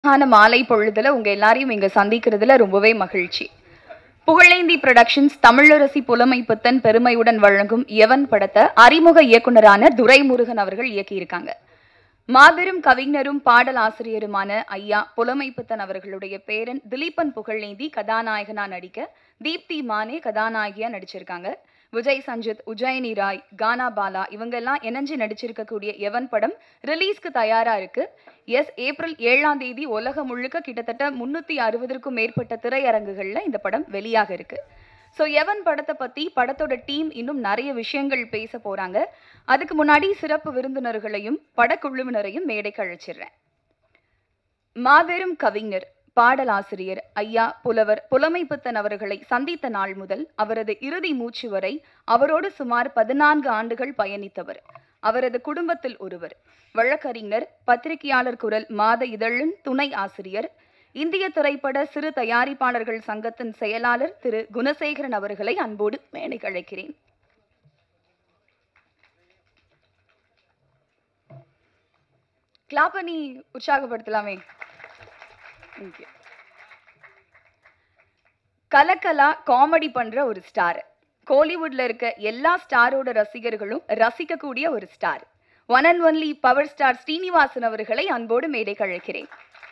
ஆன மாலை பொழுதுல உங்க எல்லாரையும் இங்க சந்திக்கிறதுல ரொம்பவே மகிழ்ச்சி புகழேந்தி புரொடக்ஷன்ஸ் தமிழரசி புலமை புத்தன் பெருமையுடன் வழங்கும் எவன் படத்தை அறிமுக இயக்குனரான துரைமுருகன் அவர்கள் இயக்கியிருக்காங்க மாபெரும் கவிஞரும் பாடல் ஆசிரியருமான ஐயா புலமை புத்தன் அவர்களுடைய பேரன் திலீபன் புகழேந்தி கதாநாயகனா நடிக்க தீப்தி மானே கதாநாயகியா நடிச்சிருக்காங்க விஜய் சஞ்சித் உஜயனி ராய் கானா பாலா இவங்க எல்லாம் இணைஞ்சு நடிச்சிருக்கக்கூடிய எவன் படம் ரிலீஸ்க்கு தயாரா இருக்கு எஸ் ஏப்ரல் ஏழாம் தேதி உலகம் முழுக்க கிட்டத்தட்ட முன்னூத்தி அறுபதற்கும் மேற்பட்ட திரையரங்குகள்ல இந்த படம் வெளியாக இருக்கு ஸோ எவன் படத்தை பத்தி படத்தோட டீம் இன்னும் நிறைய விஷயங்கள் பேச போறாங்க அதுக்கு முன்னாடி சிறப்பு விருந்தினர்களையும் படக்குழுவினரையும் மேடைக்கு அழைச்சிடுறேன் மாபெரும் கவிஞர் பாடலாசிரியர் ஐயா புலவர் புலமைப்புத்தன் அவர்களை சந்தித்த நாள் முதல் அவரது இறுதி மூச்சு வரை அவரோடு சுமார் பதினான்கு ஆண்டுகள் பயணித்தவர் அவரது குடும்பத்தில் ஒருவர் வழக்கறிஞர் பத்திரிகையாளர் குரல் மாத இதழின் துணை ஆசிரியர் இந்திய திரைப்பட சிறு தயாரிப்பாளர்கள் சங்கத்தின் செயலாளர் திரு குணசேகரன் அவர்களை அன்போடு மேடைக்கு அழைக்கிறேன் கிளாப் பண்ணி உற்சாகப்படுத்தலாமே Thank you. கலக்கலா காமெடி பண்ற ஒரு ஸ்டார் கோலிவுட்ல இருக்க எல்லா ஸ்டாரோட ரசிகர்களும் ரசிக்கக்கூடிய ஒரு star one and only power star Srinivasan அவர்களை அன்போடு மேடைக்கு அழைக்கிறேன்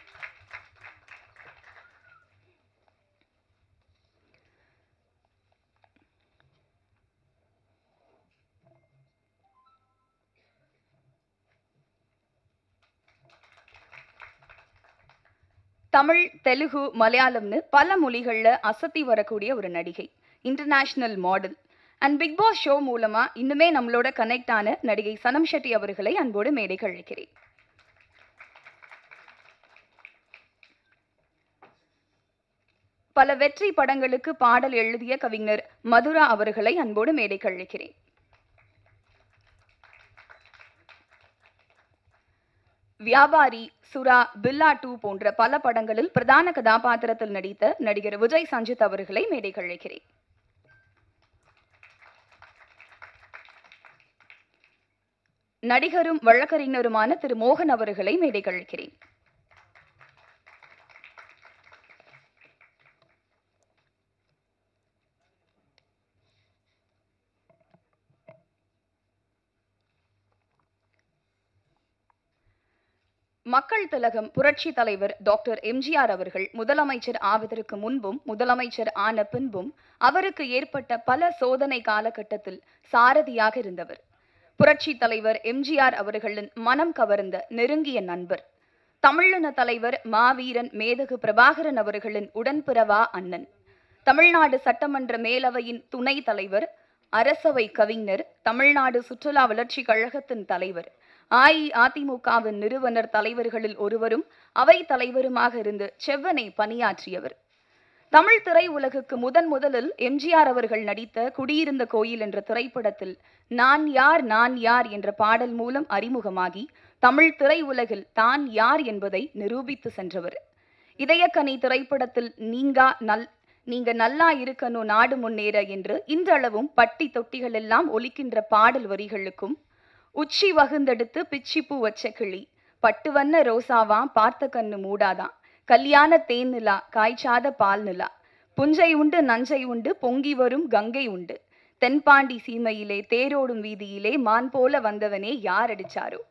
தமிழ் தெலுங்கு மலையாளம்னு பல மொழிகள்ல அசத்தி வரக்கூடிய ஒரு நடிகை international model and Bigg Boss show மூலமா இன்னுமே நம்மளோட கனெக்ட் ஆன நடிகை சனம் ஷெட்டி அவர்களை அன்போடு மேடைக்கு அழைக்கிறேன் பல வெற்றி படங்களுக்கு பாடல் எழுதிய கவிஞர் மதுரா அவர்களை அன்போடு மேடைக்கு அழைக்கிறேன் வியாபாரி சுறா பில்லா டூ போன்ற பல படங்களில் பிரதான கதாபாத்திரத்தில் நடித்த நடிகர் விஜய் சஞ்சித் அவர்களை மேடைக்கு அழைக்கிறேன் நடிகரும் வழக்கறிஞருமான திரு மோகன் அவர்களை மேடைக்கு அழைக்கிறேன் மக்கள் திலகம் புரட்சி தலைவர் டாக்டர் எம்ஜிஆர் அவர்கள் முதலமைச்சர் ஆவதற்கு முன்பும் முதலமைச்சர் ஆன பின்பும் அவருக்கு ஏற்பட்ட பல சோதனை காலகட்டத்தில் சாரதியாக இருந்தவர் புரட்சி தலைவர் எம்ஜிஆர் அவர்களின் மனம் கவர்ந்த நெருங்கிய நண்பர் தமிழின தலைவர் மாவீரன் மேதகு பிரபாகரன் அவர்களின் உடன்பிறவா அண்ணன் தமிழ்நாடு சட்டமன்ற மேலவையின் துணை தலைவர் அரசவை கவிஞர் தமிழ்நாடு சுற்றுலா வளர்ச்சி கழகத்தின் தலைவர் அஇஅதிமுகவின் நிறுவனர் தலைவர்களில் ஒருவரும் அவை தலைவருமாக இருந்து செவ்வனை பணியாற்றியவர் தமிழ் திரை உலகுக்கு முதன் முதலில் எம்ஜிஆர் அவர்கள் நடித்த குடியிருந்த கோயில் என்ற திரைப்படத்தில் நான் யார் நான் யார் என்ற பாடல் மூலம் அறிமுகமாகி தமிழ் திரை உலகில் தான் யார் என்பதை நிரூபித்து சென்றவர் இதயக்கனி திரைப்படத்தில் நீங்கா நல் நீங்க நல்லா இருக்கணும் நாடு முன்னேற என்று இன்றளவும் பட்டி தொட்டிகள் எல்லாம் ஒலிக்கின்ற பாடல் வரிகளுக்கும் உச்சி வகுந்தெடுத்து பிச்சிப்பூ வச்ச கிளி பட்டு வண்ண ரோசாவா பார்த்த கண்ணு மூடாதான் கல்யாண தேன் நிலா காய்ச்சாத பால் நிலா புஞ்சை உண்டு நஞ்சை உண்டு பொங்கி வரும் கங்கை உண்டு தென்பாண்டி சீமையிலே தேரோடும் வீதியிலே மான் போல வந்தவனே யார் அடிச்சாரோ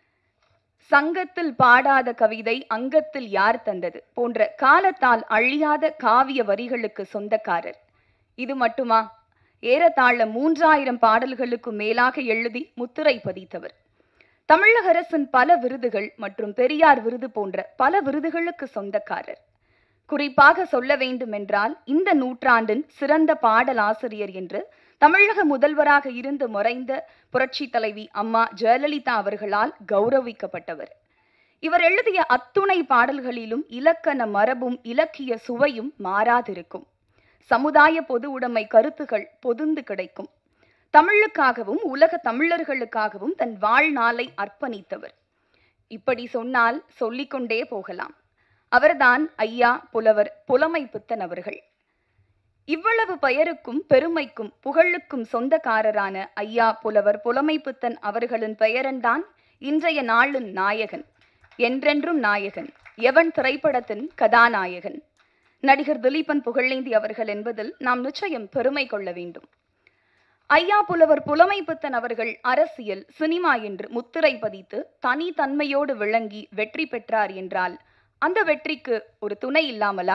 சங்கத்தில் பாடாத கவிதை அங்கத்தில் யார் தந்தது போன்ற காலத்தால் அழியாத காவிய வரிகளுக்கு சொந்தக்காரர் இது மட்டுமா ஏறத்தாழ மூன்றாயிரம் பாடல்களுக்கு மேலாக எழுதி முத்திரை பதித்தவர் தமிழக அரசின் பல விருதுகள் மற்றும் பெரியார் விருது போன்ற பல விருதுகளுக்கு சொந்தக்காரர் குறிப்பாக சொல்ல வேண்டுமென்றால் இந்த நூற்றாண்டின் சிறந்த பாடலாசிரியர் என்று தமிழக முதல்வராக இருந்து மறைந்த புரட்சி தலைவி அம்மா ஜெயலலிதா அவர்களால் கௌரவிக்கப்பட்டவர் இவர் எழுதிய அத்துணை பாடல்களிலும் இலக்கண மரபும் இலக்கிய சுவையும் மாறாதிருக்கும் சமுதாய பொது உடைமை கருத்துகள் பொதுந்து கிடைக்கும் தமிழுக்காகவும் உலக தமிழர்களுக்காகவும் தன் வாழ்நாளை அர்ப்பணித்தவர் இப்படி சொன்னால் சொல்லிக்கொண்டே போகலாம் அவர்தான் ஐயா புலவர் புலமை புத்தன் அவர்கள் இவ்வளவு பெயருக்கும் பெருமைக்கும் புகழுக்கும் சொந்தக்காரரான ஐயா புலவர் புலமை புத்தன் அவர்களின் பெயரன்தான் இன்றைய நாளின் நாயகன் என்றென்றும் நாயகன் எவன் திரைப்படத்தின் கதாநாயகன் நடிகர் திலீபன் புகழேந்தி அவர்கள் என்பதில் நாம் நிச்சயம் பெருமை கொள்ள வேண்டும் ஐயா புலவர் புலமைப்பித்தன் அவர்கள் அரசியல் சினிமா என்று முத்திரை பதித்து தனி தன்மையோடு விளங்கி வெற்றி பெற்றார் என்றால் அந்த வெற்றிக்கு ஒரு துணை இல்லாமலா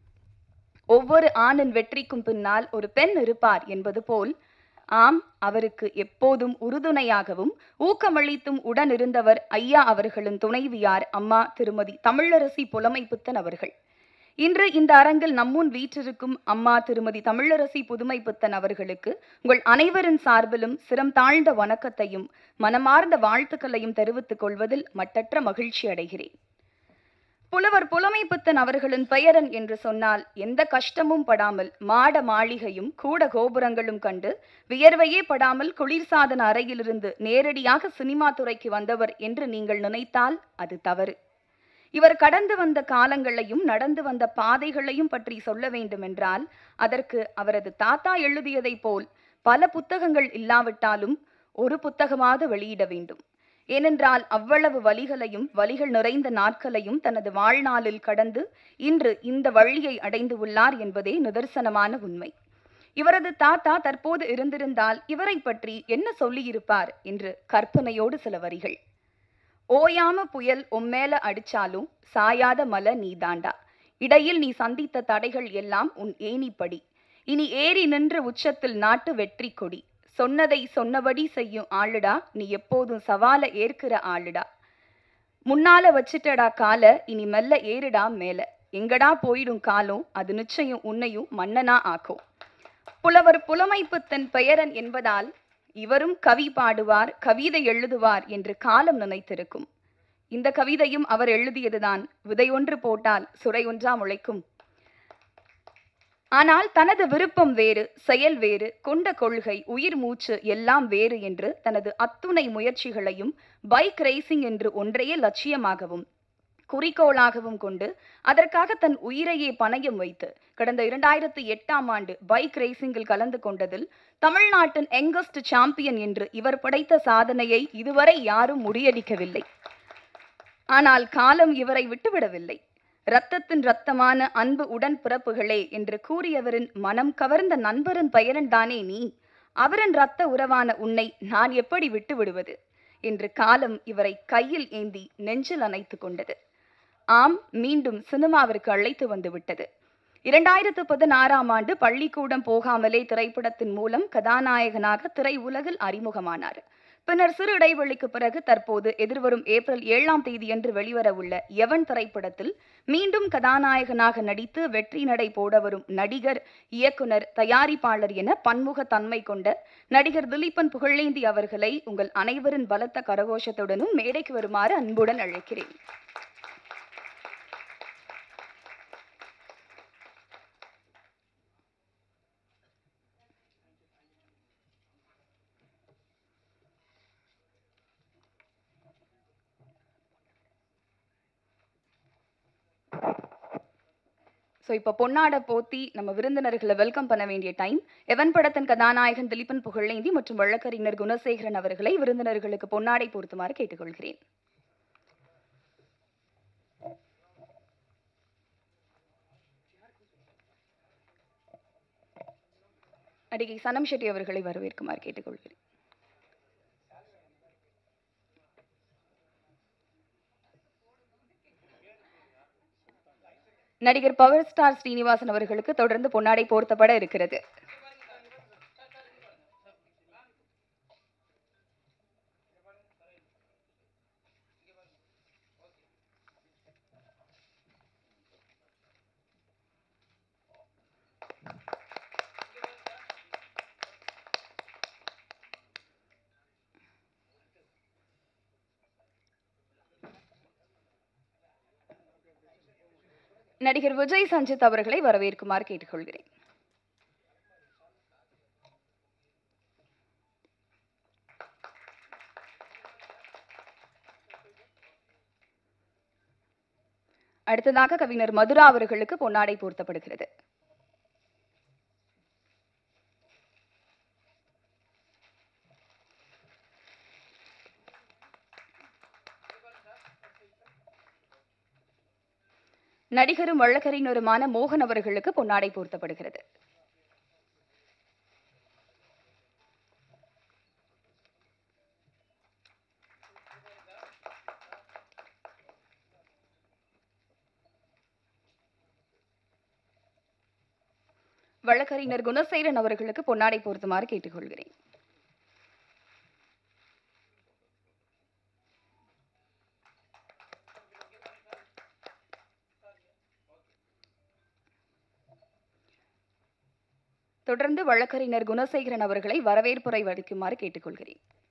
ஒவ்வொரு ஆணின் வெற்றிக்கும் பின்னால் ஒரு பெண் இருப்பார் என்பது போல் ஆம் அவருக்கு எப்போதும் உறுதுணையாகவும் ஊக்கமளித்தும் உடன் இருந்தவர் ஐயா அவர்களின் துணைவியார் அம்மா திருமதி தமிழரசி புலமைப்பித்தன் அவர்கள் இன்று இந்த அரங்கில் நம்முன் வீற்றிருக்கும் அம்மா திருமதி தமிழரசி புதுமைப்பித்தன் அவர்களுக்கு உங்கள் அனைவரின் சார்பிலும் சிரம் தாழ்ந்த வணக்கத்தையும் மனமார்ந்த வாழ்த்துக்களையும் தெரிவித்துக் கொள்வதில் மட்டற்ற மகிழ்ச்சி அடைகிறேன் புலவர் புலமைப்பித்தன் அவர்களின் பெயரன் என்று சொன்னால் எந்த கஷ்டமும் படாமல் மாட மாளிகையும் கூட கோபுரங்களும் கண்டு வியர்வையே படாமல் குளிர்சாதன அறையிலிருந்து நேரடியாக சினிமா துறைக்கு வந்தவர் என்று நீங்கள் நினைத்தால் அது தவறு இவர் கடந்து வந்த காலங்களையும் நடந்து வந்த பாதைகளையும் பற்றி சொல்ல வேண்டுமென்றால் அதற்கு அவரது தாத்தா எழுதியதைப் போல் பல புத்தகங்கள் இல்லாவிட்டாலும் ஒரு புத்தகமாவது வெளியிட வேண்டும் ஏனென்றால் அவ்வளவு வழிகளையும் வழிகள் நிறைந்த நாட்களையும் தனது வாழ்நாளில் கடந்து இன்று இந்த வழியை அடைந்து உள்ளார் என்பதே நிதர்சனமான உண்மை இவரது தாத்தா தற்போது இருந்திருந்தால் இவரை பற்றி என்ன சொல்லியிருப்பார் என்று கற்பனையோடு சில வரிகள் ஓயாம புயல் உம்மேல அடிச்சாலும் சாயாத மலை நீதாண்டா இடையில் நீ சந்தித்த தடைகள் எல்லாம் உன் ஏணிப்படி இனி ஏறி நின்ற உச்சத்தில் நாட்டு வெற்றி கொடி சொன்னதை சொன்னபடி செய்யும் ஆளுடா நீ எப்போதும் சவால ஏற்கிற ஆளுடா முன்னால வச்சிட்டடா கால இனி மெல்ல ஏறுடா மேல எங்கடா போயிடும் காலம் அது நிச்சயம் உன்னையும் மன்னனா ஆக்கும் புலவர் புலமைப்புத்தன் பெயரன் என்பதால் இவரும் கவி பாடுவார் கவிதை எழுதுவார் என்று காலம் நினைத்திருக்கும் இந்த கவிதையும் அவர் எழுதியதுதான் விதை ஒன்று போட்டால் சுரை ஒன்றா முளைக்கும் ஆனால் தனது விருப்பம் வேறு செயல் வேறு கொண்ட கொள்கை உயிர் மூச்சு எல்லாம் வேறு என்று தனது அத்துணை முயற்சிகளையும் பைக் ரேசிங் என்று ஒன்றையே லட்சியமாகவும் குறிக்கோளாகவும் கொண்டு அதற்காக தன் உயிரையே பணயம் வைத்து கடந்த இரண்டாயிரத்தி எட்டாம் ஆண்டு பைக் ரேசிங்கில் கலந்து கொண்டதில் தமிழ்நாட்டின் யங்கஸ்ட் சாம்பியன் என்று இவர் படைத்த சாதனையை இதுவரை யாரும் முறியடிக்கவில்லை ஆனால் காலம் இவரை விட்டுவிடவில்லை இரத்தத்தின் இரத்தமான அன்பு உடன் பிறப்புகளே என்று கூறியவரின் மனம் கவர்ந்த நண்பரின் பெயரன் தானே நீ அவரின் இரத்த உறவான உன்னை நான் எப்படி விட்டு விடுவது என்று காலம் இவரை கையில் ஏந்தி நெஞ்சில் அணைத்து கொண்டது ஆம் மீண்டும் சினிமாவிற்கு அழைத்து வந்து விட்டது இரண்டாயிரத்து பதினாறாம் ஆண்டு பள்ளிக்கூடம் போகாமலே திரைப்படத்தின் மூலம் கதாநாயகனாக திரையுலகில் அறிமுகமானார் பின்னர் சிறு இடைவெளிக்கு பிறகு தற்போது எதிர்வரும் ஏப்ரல் ஏழாம் தேதியன்று வெளிவரவுள்ள எவன் திரைப்படத்தில் மீண்டும் கதாநாயகனாக நடித்து வெற்றி நடை போட வரும் நடிகர் இயக்குனர் தயாரிப்பாளர் என பன்முக தன்மை கொண்ட நடிகர் திலீபன் புகழேந்தி அவர்களை உங்கள் அனைவரின் பலத்த கரகோஷத்துடனும் மேடைக்கு வருமாறு அன்புடன் அழைக்கிறேன் ஸோ இப்போ பொன்னாட போத்தி நம்ம விருந்தினர்களை வெல்கம் பண்ண வேண்டிய டைம் எவன் படத்தின் கதாநாயகன் திலீபன் புகழேந்தி மற்றும் வழக்கறிஞர் குணசேகரன் அவர்களை விருந்தினர்களுக்கு பொன்னாடை பொருத்துமாறு கேட்டுக்கொள்கிறேன் நடிகை சனம் ஷெட்டி அவர்களை வரவேற்குமாறு கேட்டுக்கொள்கிறேன் நடிகர் பவர் ஸ்டார் ஸ்ரீனிவாசன் அவர்களுக்கு தொடர்ந்து பொன்னாடை போர்த்தப்பட இருக்கிறது நடிகர் விஜய் சஞ்சித் அவர்களை வரவேற்குமாறு கேட்டுக்கொள்கிறேன் அடுத்ததாக கவிஞர் மதுரா அவர்களுக்கு பொன்னாடை போர்த்தப்படுகிறது நடிகரும் வழக்கறிஞருமான மோகன் அவர்களுக்கு பொன்னாடை போர்த்தப்படுகிறது வழக்கறிஞர் குணசேகரன் அவர்களுக்கு பொன்னாடை போர்த்துமாறு கேட்டுக்கொள்கிறேன் தொடர்ந்து வழக்கறிஞர் குணசேகரன் அவர்களை வரவேற்புரை வகிக்குமாறு கேட்டுக்கொள்கிறேன்